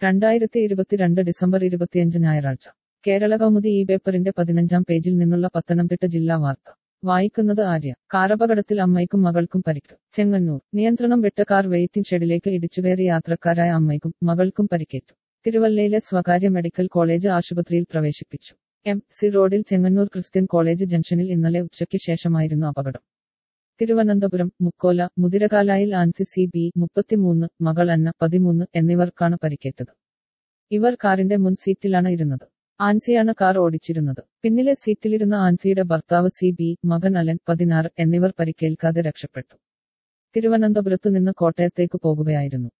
രണ്ടായിരത്തി ഇരുപത്തിരണ്ട് ഡിസംബർ ഇരുപത്തിയഞ്ച് ഞായറാഴ്ച കേരള കൗമുദി ഈ പേപ്പറിന്റെ പതിനഞ്ചാം പേജിൽ നിന്നുള്ള പത്തനംതിട്ട ജില്ലാ വാർത്ത വായിക്കുന്നത് ആര്യ കാറപകടത്തിൽ അമ്മയ്ക്കും മകൾക്കും പരിക്ക് ചെങ്ങന്നൂർ നിയന്ത്രണം വിട്ട കാർ വെയിറ്റിംഗ് ഷെഡിലേക്ക് ഇടിച്ചുകയറി യാത്രക്കാരായ അമ്മയ്ക്കും മകൾക്കും പരിക്കേറ്റു തിരുവല്ലയിലെ സ്വകാര്യ മെഡിക്കൽ കോളേജ് ആശുപത്രിയിൽ പ്രവേശിപ്പിച്ചു എം സി റോഡിൽ ചെങ്ങന്നൂർ ക്രിസ്ത്യൻ കോളേജ് ജംഗ്ഷനിൽ ഇന്നലെ ഉച്ചയ്ക്ക് ശേഷമായിരുന്നു അപകടം തിരുവനന്തപുരം മുക്കോല മുതിരകാലായിൽ ആൻസി സി ബി മുപ്പത്തിമൂന്ന് മകൾ അന്ന പതിമൂന്ന് എന്നിവർക്കാണ് പരിക്കേറ്റത് ഇവർ കാറിന്റെ മുൻ സീറ്റിലാണ് ഇരുന്നത് ആൻസിയാണ് കാർ ഓടിച്ചിരുന്നത് പിന്നിലെ സീറ്റിലിരുന്ന ആൻസിയുടെ ഭർത്താവ് സി ബി മകൻ അലൻ പതിനാറ് എന്നിവർ പരിക്കേൽക്കാതെ രക്ഷപ്പെട്ടു തിരുവനന്തപുരത്തു നിന്ന് കോട്ടയത്തേക്ക് പോകുകയായിരുന്നു